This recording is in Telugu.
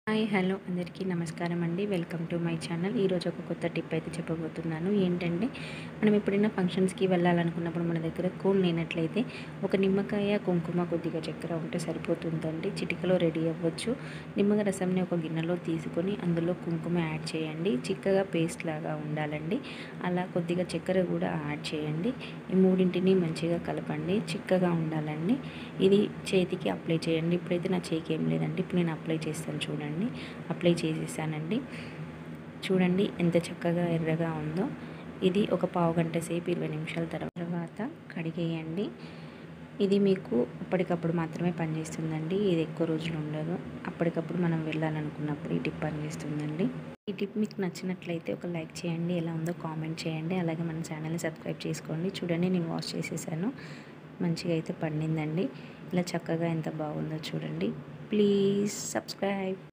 హాయ్ హలో అందరికీ నమస్కారం అండి వెల్కమ్ టు మై ఛానల్ ఈరోజు ఒక కొత్త టిప్ అయితే చెప్పబోతున్నాను ఏంటంటే మనం ఎప్పుడైనా ఫంక్షన్స్కి వెళ్ళాలనుకున్నప్పుడు మన దగ్గర కోన్ లేనట్లయితే ఒక నిమ్మకాయ కుంకుమ కొద్దిగా చక్కెర ఉంటే సరిపోతుందండి చిటికలో రెడీ అవ్వచ్చు నిమ్మక రసంని ఒక గిన్నెలో తీసుకొని అందులో కుంకుమ యాడ్ చేయండి చిక్కగా పేస్ట్ లాగా ఉండాలండి అలా కొద్దిగా చక్కెర కూడా యాడ్ చేయండి ఈ మూడింటిని మంచిగా కలపండి చిక్కగా ఉండాలండి ఇది చేతికి అప్లై చేయండి ఇప్పుడైతే నా చేయికి ఏం లేదండి ఇప్పుడు నేను అప్లై చేస్తాను చూడండి అప్లై చేసేసానండి చూడండి ఎంత చక్కగా ఎర్రగా ఉందో ఇది ఒక పావు గంట సేపు ఇరవై నిమిషాల తర్వాత కడిగేయండి ఇది మీకు అప్పటికప్పుడు మాత్రమే పనిచేస్తుందండి ఇది ఎక్కువ రోజులు ఉండదు అప్పటికప్పుడు మనం వెళ్ళాలనుకున్నప్పుడు ఈ టిప్ పనిచేస్తుందండి ఈ టిప్ మీకు నచ్చినట్లయితే ఒక లైక్ చేయండి ఎలా ఉందో కామెంట్ చేయండి అలాగే మన ఛానల్ని సబ్స్క్రైబ్ చేసుకోండి చూడండి నేను వాష్ చేసేసాను మంచిగా అయితే పండిందండి ఇలా చక్కగా ఎంత బాగుందో చూడండి ప్లీజ్ సబ్స్క్రైబ్